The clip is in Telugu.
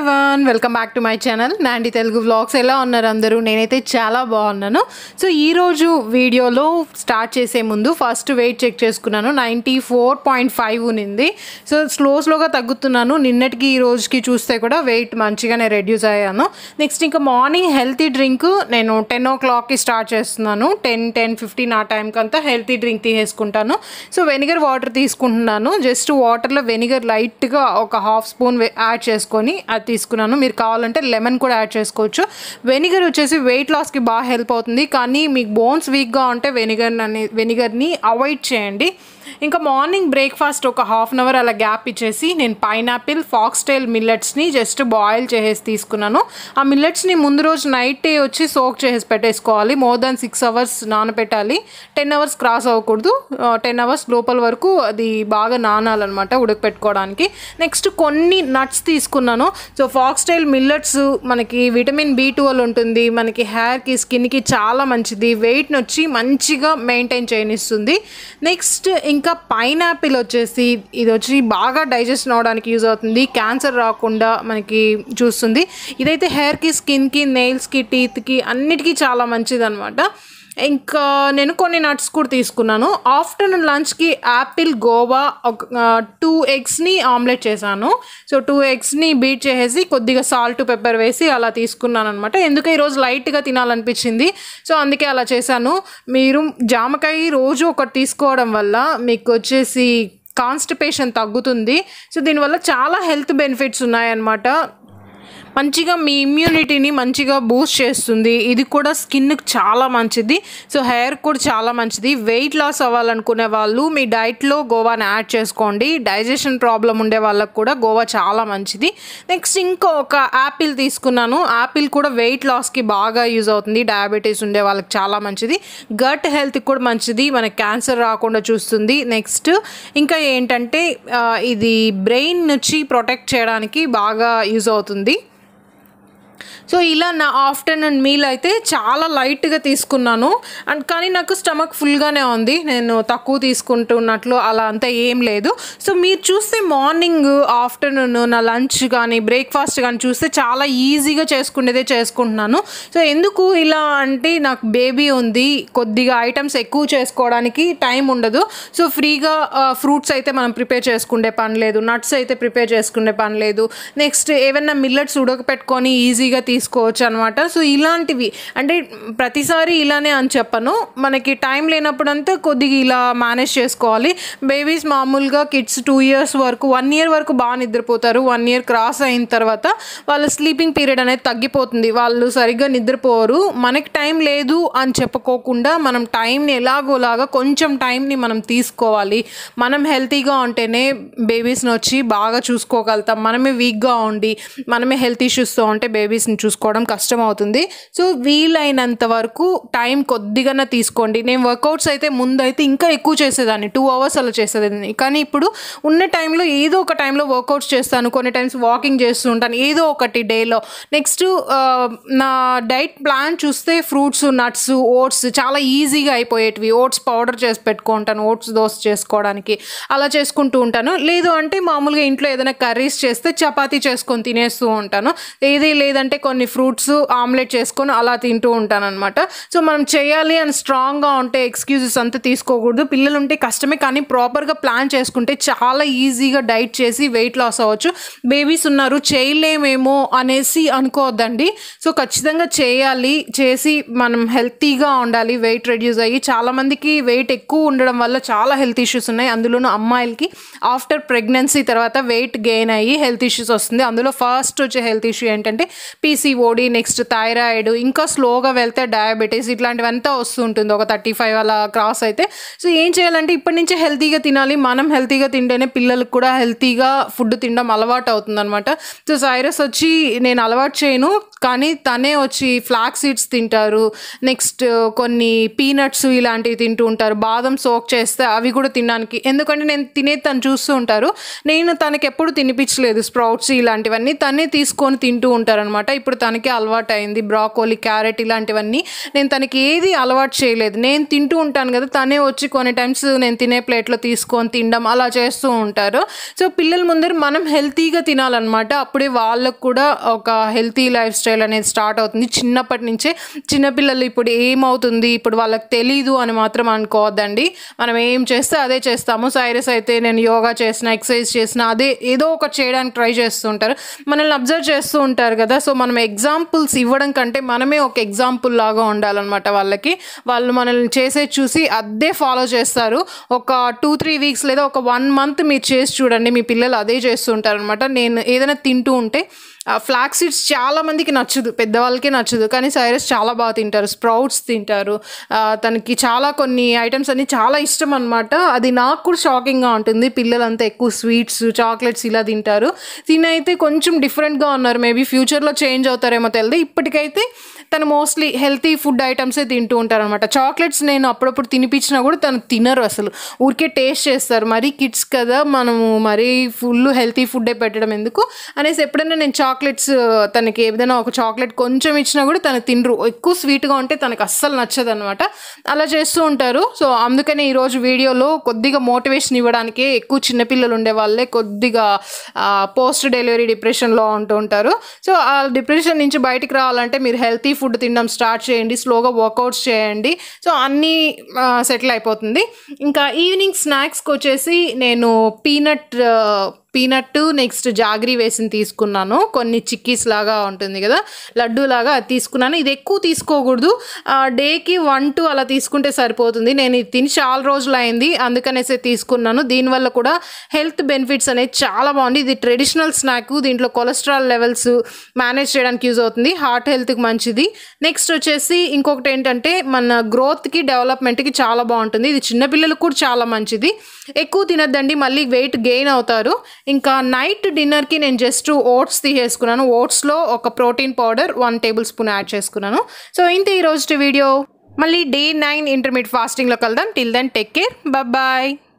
one welcome back to my channel Nandi Telugu vlogs ఎలా ఉన్నారు అందరూ నేనైతే చాలా బాగున్నాను సో ఈరోజు వీడియోలో స్టార్ట్ చేసే ముందు ఫస్ట్ వెయిట్ చెక్ చేసుకున్నాను నైంటీ ఫోర్ పాయింట్ ఫైవ్ ఉన్నింది సో స్లో స్లోగా తగ్గుతున్నాను నిన్నటికి ఈ రోజుకి చూస్తే కూడా వెయిట్ మంచిగానే రెడ్యూస్ అయ్యాను నెక్స్ట్ ఇంకా మార్నింగ్ హెల్తీ డ్రింక్ నేను టెన్ ఓ క్లాక్కి స్టార్ట్ చేస్తున్నాను టెన్ టెన్ ఫిఫ్టీన్ ఆ టైంకి అంతా హెల్తీ డ్రింక్ తీసేసుకుంటాను సో వెనిగర్ వాటర్ తీసుకుంటున్నాను జస్ట్ వాటర్లో వెనిగర్ లైట్గా ఒక హాఫ్ స్పూన్ యాడ్ చేసుకొని అది తీసుకున్నాను మీరు కావాలంటే లెమన్ కూడా యాడ్ చేసుకోవచ్చు వెనిగర్ వచ్చేసి వెయిట్ లాస్కి బాగా హెల్ప్ అవుతుంది కానీ మీకు బోన్స్ వీక్గా ఉంటే వెనిగర్ అనే వెనిగర్ని అవాయిడ్ చేయండి ఇంకా మార్నింగ్ బ్రేక్ఫాస్ట్ ఒక హాఫ్ అన్ అవర్ అలా గ్యాప్ ఇచ్చేసి నేను పైనాపిల్ ఫాక్స్టైల్ మిల్లెట్స్ని జస్ట్ బాయిల్ చేసేసి తీసుకున్నాను ఆ మిల్లెట్స్ని ముందు రోజు నైట్ వచ్చి సోక్ చేసేసి పెట్టేసుకోవాలి మోర్ దాన్ సిక్స్ అవర్స్ నానబెట్టాలి టెన్ అవర్స్ క్రాస్ అవ్వకూడదు టెన్ అవర్స్ లోపల వరకు అది బాగా నానాలన్నమాట ఉడకపెట్టుకోవడానికి నెక్స్ట్ కొన్ని నట్స్ తీసుకున్నాను సో ఫాక్స్టైల్ మిల్లెట్స్ మనకి విటమిన్ బి ట్వెల్వ్ ఉంటుంది మనకి హెయిర్కి స్కిన్కి చాలా మంచిది వెయిట్ని వచ్చి మంచిగా మెయింటైన్ చేయనిస్తుంది నెక్స్ట్ ఇంకా పైనాపిల్ వచ్చేసి ఇది వచ్చి బాగా డైజెషన్ అవడానికి యూజ్ అవుతుంది క్యాన్సర్ రాకుండా మనకి చూస్తుంది ఇదైతే హెయిర్కి స్కిన్కి నెయిల్స్కి టీత్కి అన్నిటికీ చాలా మంచిది అనమాట ఇంకా నేను కొన్ని నట్స్ కూడా తీసుకున్నాను ఆఫ్టర్నూన్ లంచ్కి యాపిల్ గోవా ఒక టూ ఎగ్స్ని ఆమ్లెట్ చేశాను సో టూ ఎగ్స్ని బీట్ చేసేసి కొద్దిగా సాల్ట్ పెప్పర్ వేసి అలా తీసుకున్నాను అనమాట ఎందుకు ఈరోజు లైట్గా తినాలనిపించింది సో అందుకే అలా చేశాను మీరు జామకాయ రోజు ఒకటి తీసుకోవడం వల్ల మీకు వచ్చేసి కాన్స్టిపేషన్ తగ్గుతుంది సో దీనివల్ల చాలా హెల్త్ బెనిఫిట్స్ ఉన్నాయన్నమాట మంచిగా మీ ఇమ్యూనిటీని మంచిగా బూస్ట్ చేస్తుంది ఇది కూడా స్కిన్కి చాలా మంచిది సో హెయిర్ కూడా చాలా మంచిది వెయిట్ లాస్ అవ్వాలనుకునే వాళ్ళు మీ డైట్లో గోవాని యాడ్ చేసుకోండి డైజెషన్ ప్రాబ్లం ఉండే వాళ్ళకి కూడా గోవా చాలా మంచిది నెక్స్ట్ ఇంకో ఒక యాపిల్ తీసుకున్నాను యాపిల్ కూడా వెయిట్ లాస్కి బాగా యూజ్ అవుతుంది డయాబెటీస్ ఉండే వాళ్ళకి చాలా మంచిది గట్ హెల్త్కి కూడా మంచిది మనకి క్యాన్సర్ రాకుండా చూస్తుంది నెక్స్ట్ ఇంకా ఏంటంటే ఇది బ్రెయిన్ నుంచి ప్రొటెక్ట్ చేయడానికి బాగా యూజ్ అవుతుంది సో ఇలా నా ఆఫ్టర్నూన్ మీల్ అయితే చాలా లైట్గా తీసుకున్నాను అండ్ కానీ నాకు స్టమక్ ఫుల్గానే ఉంది నేను తక్కువ తీసుకుంటున్నట్లు అలా అంతా ఏం లేదు సో మీరు చూస్తే మార్నింగ్ ఆఫ్టర్నూన్ నా లంచ్ కానీ బ్రేక్ఫాస్ట్ కానీ చూస్తే చాలా ఈజీగా చేసుకునేదే చేసుకుంటున్నాను సో ఎందుకు ఇలా అంటే నాకు బేబీ ఉంది కొద్దిగా ఐటమ్స్ ఎక్కువ చేసుకోవడానికి టైం ఉండదు సో ఫ్రీగా ఫ్రూట్స్ అయితే మనం ప్రిపేర్ చేసుకునే పని లేదు నట్స్ అయితే ప్రిపేర్ చేసుకునే పని లేదు నెక్స్ట్ ఏమైనా మిల్లెట్స్ ఉడకపెట్టుకొని ఈజీగా తీసుకోవచ్చు అనమాట సో ఇలాంటివి అంటే ప్రతిసారి ఇలానే అని చెప్పను మనకి టైం లేనప్పుడంతా కొద్దిగా ఇలా మేనేజ్ చేసుకోవాలి బేబీస్ మామూలుగా కిడ్స్ టూ ఇయర్స్ వరకు వన్ ఇయర్ వరకు బాగా నిద్రపోతారు వన్ ఇయర్ క్రాస్ అయిన తర్వాత వాళ్ళ స్లీపింగ్ పీరియడ్ అనేది తగ్గిపోతుంది వాళ్ళు సరిగ్గా నిద్రపోరు మనకి టైం లేదు అని చెప్పుకోకుండా మనం టైంని ఎలాగోలాగా కొంచెం టైంని మనం తీసుకోవాలి మనం హెల్తీగా ఉంటేనే బేబీస్ని వచ్చి బాగా చూసుకోగలుగుతాం మనమే వీక్గా ఉండి మనమే హెల్త్ ఇష్యూస్తో ఉంటే బేబీస్ని చూసుకోవడం కష్టం అవుతుంది సో వీలైనంత వరకు టైం కొద్దిగానే తీసుకోండి నేను వర్కౌట్స్ అయితే ముందు అయితే ఇంకా ఎక్కువ చేసేదాన్ని టూ అవర్స్ అలా చేసేదాన్ని కానీ ఇప్పుడు ఉన్న టైంలో ఏదో ఒక టైంలో వర్కౌట్స్ చేస్తాను కొన్ని టైమ్స్ వాకింగ్ చేస్తూ ఉంటాను ఏదో ఒకటి డేలో నెక్స్ట్ నా డైట్ ప్లాన్ చూస్తే ఫ్రూట్స్ నట్స్ ఓట్స్ చాలా ఈజీగా అయిపోయేటివి ఓట్స్ పౌడర్ చేసి పెట్టుకుంటాను ఓట్స్ దోశ చేసుకోవడానికి అలా చేసుకుంటూ ఉంటాను లేదు అంటే మామూలుగా ఇంట్లో ఏదైనా కర్రీస్ చేస్తే చపాతీ చేసుకొని తినేస్తూ ఉంటాను ఏది లేదంటే కొన్ని ఫ్రూట్స్ ఆమ్లెట్ చేసుకొని అలా తింటూ ఉంటాను అనమాట సో మనం చేయాలి అని స్ట్రాంగ్గా ఉంటే ఎక్స్క్యూజెస్ అంతా తీసుకోకూడదు పిల్లలు ఉంటే కష్టమే కానీ ప్రాపర్గా ప్లాన్ చేసుకుంటే చాలా ఈజీగా డైట్ చేసి వెయిట్ లాస్ అవ్వచ్చు బేబీస్ ఉన్నారు చేయలేమేమో అనేసి అనుకోవద్దండి సో ఖచ్చితంగా చేయాలి చేసి మనం హెల్తీగా ఉండాలి వెయిట్ రెడ్యూస్ అయ్యి చాలామందికి వెయిట్ ఎక్కువ ఉండడం వల్ల చాలా హెల్త్ ఇష్యూస్ ఉన్నాయి అందులోనూ అమ్మాయిలకి ఆఫ్టర్ ప్రెగ్నెన్సీ తర్వాత వెయిట్ గెయిన్ అయ్యి హెల్త్ ఇష్యూస్ వస్తుంది అందులో ఫస్ట్ వచ్చే హెల్త్ ఇష్యూ ఏంటంటే పీసీఓడి నెక్స్ట్ థైరాయిడ్ ఇంకా స్లోగా వెళ్తే డయాబెటీస్ ఇట్లాంటివంతా వస్తుంటుంది ఒక థర్టీ ఫైవ్ అలా క్రాస్ అయితే సో ఏం చేయాలంటే ఇప్పటి నుంచే హెల్తీగా తినాలి మనం హెల్తీగా తింటేనే పిల్లలకు కూడా హెల్తీగా ఫుడ్ తినడం అలవాటు అవుతుందన్నమాట సో సైరస్ వచ్చి నేను అలవాటు చేయను కానీ తనే వచ్చి ఫ్లాక్ సీడ్స్ తింటారు నెక్స్ట్ కొన్ని పీనట్స్ ఇలాంటివి తింటూ ఉంటారు బాదం సోక్ చేస్తే అవి కూడా తినడానికి ఎందుకంటే నేను తినేది తను చూస్తూ ఉంటారు నేను తనకి ఎప్పుడు తినిపించలేదు స్ప్రౌట్స్ ఇలాంటివన్నీ తనే తీసుకొని తింటూ ఉంటారనమాట అనమాట ఇప్పుడు తనకి అలవాటు అయింది బ్రాకోలీ క్యారెట్ ఇలాంటివన్నీ నేను తనకి ఏది అలవాటు చేయలేదు నేను తింటూ ఉంటాను కదా తనే వచ్చి కొన్ని టైమ్స్ నేను తినే ప్లేట్లో తీసుకొని తినడం అలా చేస్తూ ఉంటారు సో పిల్లల ముందర మనం హెల్తీగా తినాలన్నమాట అప్పుడే వాళ్ళకు కూడా ఒక హెల్తీ లైఫ్ స్టైల్ అనేది స్టార్ట్ అవుతుంది చిన్నప్పటి నుంచే చిన్నపిల్లలు ఇప్పుడు ఏమవుతుంది ఇప్పుడు వాళ్ళకి తెలీదు అని మాత్రం అనుకోవద్దండి మనం ఏం చేస్తే అదే చేస్తాము సైరస్ అయితే నేను యోగా చేసిన ఎక్సర్సైజ్ చేసిన అదే ఏదో ఒకటి చేయడానికి ట్రై చేస్తూ ఉంటారు మనల్ని అబ్జర్వ్ చేస్తూ ఉంటారు కదా సో మనం ఎగ్జాంపుల్స్ ఇవ్వడం కంటే మనమే ఒక ఎగ్జాంపుల్ లాగా ఉండాలన్నమాట వాళ్ళకి వాళ్ళు మనల్ని చేసే చూసి అదే ఫాలో చేస్తారు ఒక టూ త్రీ వీక్స్ లేదా ఒక వన్ మంత్ మీరు చేసి చూడండి మీ పిల్లలు అదే చేస్తుంటారు అనమాట నేను ఏదైనా తింటూ ఉంటే ఫ్లాక్ సీడ్స్ చాలా మందికి నచ్చదు పెద్దవాళ్ళకే నచ్చదు కానీ సైరస్ చాలా బాగా తింటారు స్ప్రౌట్స్ తింటారు ఆ, తనకి చాలా కొన్ని ఐటమ్స్ అన్ని చాలా ఇష్టం అనమాట అది నాకు కూడా షాకింగ్గా ఉంటుంది పిల్లలంతా ఎక్కువ స్వీట్స్ చాక్లెట్స్ ఇలా తింటారు తినైతే కొంచెం డిఫరెంట్గా ఉన్నారు మేబీ ఫ్యూచర్లో చేంజ్ అవుతారేమో తెలియదు ఇప్పటికైతే తను మోస్ట్లీ హెల్తీ ఫుడ్ ఐటమ్సే తింటూ ఉంటారు అనమాట చాక్లెట్స్ నేను అప్పుడప్పుడు తినిపించినా కూడా తను తినరు అసలు ఊరికే టేస్ట్ చేస్తారు మరీ కిడ్స్ కదా మనము మరీ ఫుల్ హెల్తీ ఫుడ్డే పెట్టడం ఎందుకు అనేసి ఎప్పుడైనా నేను చాక్లెట్స్ తనకి ఏదైనా ఒక చాక్లెట్ కొంచెం ఇచ్చినా కూడా తను తినరు ఎక్కువ స్వీట్గా ఉంటే తనకు అస్సలు నచ్చదు అనమాట అలా చేస్తూ ఉంటారు సో అందుకనే ఈరోజు వీడియోలో కొద్దిగా మోటివేషన్ ఇవ్వడానికి ఎక్కువ చిన్నపిల్లలు ఉండే వాళ్ళే కొద్దిగా పోస్ట్ డెలివరీ డిప్రెషన్లో ఉంటూ ఉంటారు సో ఆ డిప్రెషన్ నుంచి బయటికి రావాలంటే మీరు హెల్తీ ఫుడ్ తినడం స్టార్ట్ చేయండి స్లోగా వర్కౌట్స్ చేయండి సో అన్నీ సెటిల్ అయిపోతుంది ఇంకా ఈవినింగ్ స్నాక్స్కి వచ్చేసి నేను పీనట్ పీనట్ నెక్స్ట్ జాగ్రీ వేసిన తీసుకున్నాను కొన్ని చిక్కీస్ లాగా ఉంటుంది కదా లడ్డు లాగా అది తీసుకున్నాను ఇది ఎక్కువ తీసుకోకూడదు ఆ, డేకి వన్ టూ అలా తీసుకుంటే సరిపోతుంది నేను ఇది తిని చాలా రోజులు అయింది అందుకనేసి తీసుకున్నాను దీనివల్ల కూడా హెల్త్ బెనిఫిట్స్ అనేది చాలా బాగుంది ఇది ట్రెడిషనల్ స్నాక్ దీంట్లో కొలెస్ట్రాల్ లెవెల్స్ మేనేజ్ చేయడానికి యూజ్ అవుతుంది హార్ట్ హెల్త్కి మంచిది నెక్స్ట్ వచ్చేసి ఇంకొకటి ఏంటంటే మన గ్రోత్కి డెవలప్మెంట్కి చాలా బాగుంటుంది ఇది చిన్నపిల్లలకు కూడా చాలా మంచిది ఎక్కువ తినద్దండి మళ్ళీ వెయిట్ గెయిన్ అవుతారు ఇంకా నైట్ డిన్నర్కి నేను జస్ట్ ఓట్స్ తీసేసుకున్నాను ఓట్స్లో ఒక protein powder one tablespoon add చేసుకున్నాను సో ఇంత ఈ రోజు వీడియో మళ్ళీ డే నైన్ ఇంటర్మీడియట్ ఫాస్టింగ్లో కలుద్దాం till then take care bye